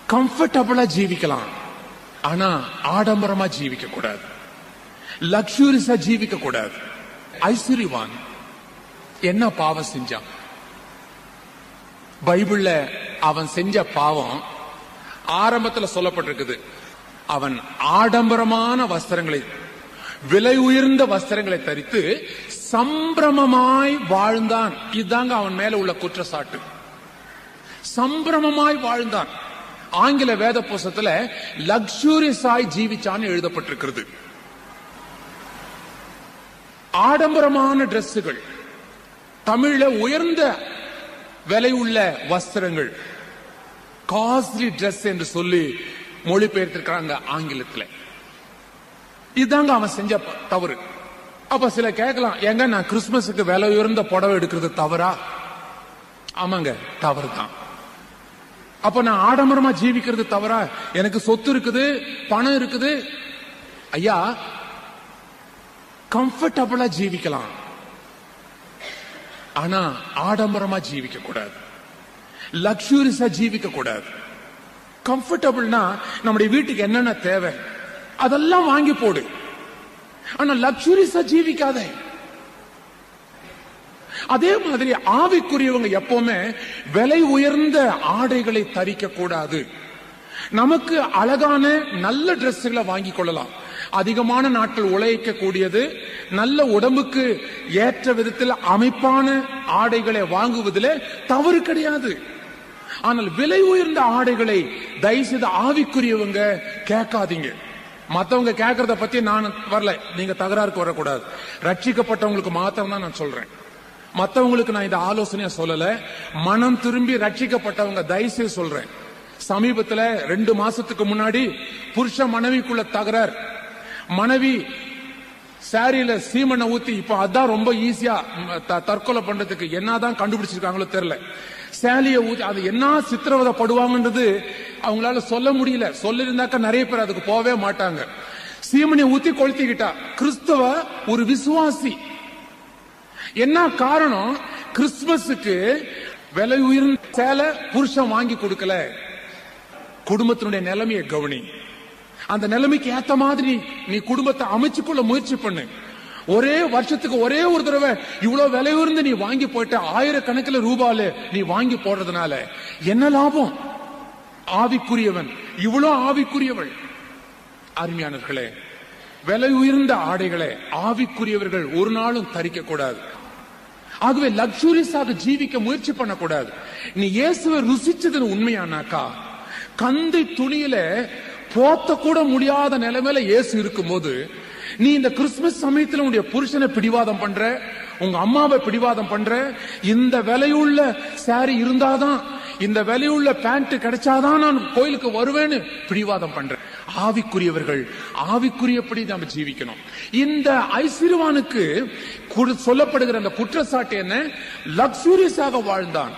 கம்ஃபர்டபுளா ஜீவிக்கலாம் ஆனா ஆடம்பரமா ஜீவிக்க கூடாது லக்ஸூரியஸா ஜீவிக்க கூடாது ஐஸ்வர்யவான் என்ன பாவம் செஞ்சான் பைபிள்ல அவன் செஞ்ச பாவம் ஆரம்பத்துல சொல்லப்பட்டிருக்குது அவன் ஆடம்பரமான வஸ்திரங்களை விலை உயர்ந்த வஸ்திரங்களை தரித்து சம்பிரமமாய் வாழ்ந்தான் இதுதாங்க அவன் மேல உள்ள குற்றச்சாட்டு சம்பிரமமாய் வாழ்ந்தான் ஆங்கில வேத புஸ்தத்துல லக்ஸூரியஸாய் ஜீவிச்சான்னு எழுதப்பட்டிருக்கிறது ஆடம்பரமான டிரெஸ்ஸுகள் தமிழ்ல உயர்ந்த விலை உள்ள வஸ்திரங்கள் காஸ்ட்லி Dress என்று சொல்லி மொழிபெயர்த்திருக்கிறாங்க ஆங்கிலத்துல இதுதாங்க அவன் செஞ்ச ப- தவறு அப்ப சில கேட்கலாம் ஏங்க நான் கிறிஸ்துமஸுக்கு விலை உயர்ந்த புடவை எடுக்கிறது தவறா ஆமாங்க தவறு தான் அப்ப நான் ஆடம்பரமா ஜீவிக்கிறது தவறா எனக்கு சொத்து இருக்குது பணம் இருக்குது ஐயா கம்ஃபர்டபுளா ஜீவிக்கலாம் ஆனா ஆடம்பரமா ஜீவிக்க கூடாது லக்ஸூரியஸா ஜீவிக்க கூடாது கம்ஃபர்டபுள்னா நம்முடைய வீட்டுக்கு என்னென்ன தேவை அதெல்லாம் வாங்கி போடு ஆனா லக்ஸூரியஸா ஜீவிக்காதே அதே மாதிரி ஆவிக்குரியவங்க எப்பவுமே விலை உயர்ந்த ஆடைகளை தரிக்க கூடாது நமக்கு அழகான நல்ல டிரெஸ்களை வாங்கி கொள்ளலாம் அதிகமான நாட்கள் உழைக்க கூடியது நல்ல உடம்புக்கு ஏற்ற விதத்தில் அமைப்பான ஆடைகளை வாங்குவதில் தவறு கிடையாது ஆனால் விலை உயர்ந்த ஆடைகளை தயவுசெய்து ஆவிக்குரியவங்க கேட்காதீங்க மத்தவங்க கேட்கறத பத்தி நான் வரல நீங்க தகராறுக்கு வரக்கூடாது ரட்சிக்கப்பட்டவங்களுக்கு மாத்திரம் தான் நான் சொல்றேன் மத்தவங்களுக்கு நான் இந்த ஆலோசனையா சொல்லல மனம் திரும்பி ரட்சிக்கப்பட்டவங்க தயவுசெய்து சொல்றேன் சமீபத்துல ரெண்டு மாசத்துக்கு முன்னாடி புருஷ மனைவிக்குள்ள தகராறு மனைவி சாரியில சீமனை ஊத்தி இப்ப அதான் ரொம்ப ஈஸியா ம், த- தற்கொலை பண்றதுக்கு என்னதான் கண்டுபிடிச்சிருக்காங்களோ தெரியல சேலிய ஊத்தி அது என்ன சித்திரவதைப்படுவாங்கன்றது அவங்களால சொல்ல முடியல சொல்லிருந்தாக்க நிறைய பேர் அதுக்கு போவே மாட்டாங்க சீமனை ஊத்தி கொளுத்திக்கிட்டா கிறிஸ்தவ ஒரு விசுவாசி என்ன காரணம் கிறிஸ்துமஸுக்கு விலை உயர்ந்த சேலை புருஷன் வாங்கி கொடுக்கல குடும்பத்தினுடைய நிலைமையை கவனி அந்த நிலைமைக்கு ஏத்த மாதிரி நீ குடும்பத்தை அமைச்சுக்கொள்ள முயற்சி பண்ணு ஒரே வருஷத்துக்கு ஒரே ஒரு தடவை இவ்வளவு விலை உயர்ந்து நீ வாங்கி போயிட்ட ஆயிரக்கணக்கில் ரூபாயில நீ வாங்கி போடுறதுனால என்ன லாபம் ஆவிக்குரியவன் இவ்வளவு ஆவிக்குரியவள் அருமையானவர்களே விலை உயர்ந்த ஆடைகளை ஆவிக்குரியவர்கள் ஒரு நாளும் தரிக்க கூடாது ஆகவே லக்ஸூரியஸாக ஜீவிக்க முயற்சி பண்ணக்கூடாது நீ இயேசுவை ருசிச்சது உண்மையானாக்கா கந்தை துணியில போத்த கூட முடியாத நிலைமையில இயேசு இருக்கும்போது நீ இந்த கிறிஸ்துமஸ் சமயத்துல உன்னுடைய புருஷனை பிடிவாதம் பண்ற உங்க அம்மாவை பிடிவாதம் பண்ற இந்த விலையுள்ள சாரி இருந்தாதான் இந்த விலையுள்ள பேண்ட் கிடைச்சாதான் நான் கோயிலுக்கு வருவேன்னு பிடிவாதம் பண்றேன் ஆவிக்குரியவர்கள் ஆவிக்குரியபடி நாம ஜீவிக்கணும் இந்த ஐசிறுவானுக்கு கு- சொல்லப்படுகிற அந்த குற்றச்சாட்டு என்ன லக்ஸூரியஸாக வாழ்ந்தான்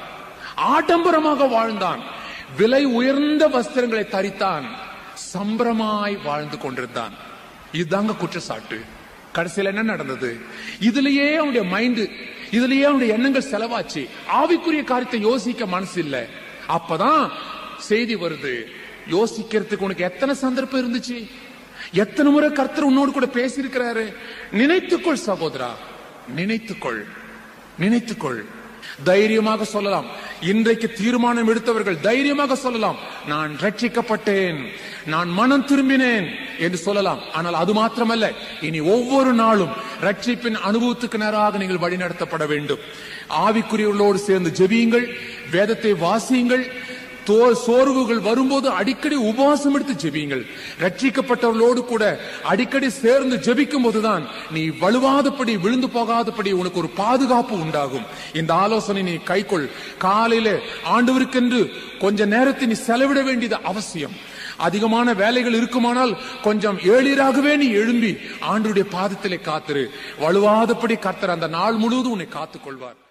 ஆடம்பரமாக வாழ்ந்தான் விலை உயர்ந்த வஸ்திரங்களை தரித்தான் சம்பிரமாய் வாழ்ந்து கொண்டிருந்தான் இதுதாங்க குற்றச்சாட்டு கடைசியில் என்ன நடந்தது இதுலயே அவனுடைய மைண்ட் இதுலயே அவனுடைய எண்ணங்கள் செலவாச்சு ஆவிக்குரிய காரியத்தை யோசிக்க மனசு இல்ல அப்பதான் செய்தி வருது யோசிக்கிறதுக்கு உனக்கு எத்தனை சந்தர்ப்பம் இருந்துச்சு எத்தனை முறை கர்த்தர் உன்னோடு கூட பேசியிருக்கிறாரு நினைத்துக்கொள் சகோதரா நினைத்துக்கொள் நினைத்துக்கொள் தைரியமாக சொல்லலாம் இன்றைக்கு தீர்மானம் எடுத்தவர்கள் தைரியமாக சொல்லலாம் நான் ரட்சிக்கப்பட்டேன் நான் மனம் திரும்பினேன் என்று சொல்லலாம் ஆனால் அது மாத்திரமல்ல இனி ஒவ்வொரு நாளும் ரட்சிப்பின் அனுபவத்துக்கு நேராக நீங்கள் வழிநடத்தப்பட வேண்டும் ஆவிக்குரியவர்களோடு சேர்ந்து ஜெபியுங்கள் வேதத்தை வாசியுங்கள் தோ- சோர்வுகள் வரும்போது அடிக்கடி உபவாசம் எடுத்து ஜெபியுங்கள் ரட்சிக்கப்பட்டவர்களோடு கூட அடிக்கடி சேர்ந்து ஜெபிக்கும் போதுதான் நீ வலுவாதபடி விழுந்து போகாதபடி உனக்கு ஒரு பாதுகாப்பு உண்டாகும் இந்த ஆலோசனை நீ கைக்கொள் காலையில ஆண்டவருக்கென்று கொஞ்ச நேரத்தை நீ செலவிட வேண்டியது அவசியம் அதிகமான வேலைகள் இருக்குமானால் கொஞ்சம் ஏழிராகவே நீ எழும்பி ஆண்டுடைய பாதத்திலே காத்திரு வலுவாதபடி கர்த்தர் அந்த நாள் முழுவதும் உன்னை காத்துக் கொள்வார்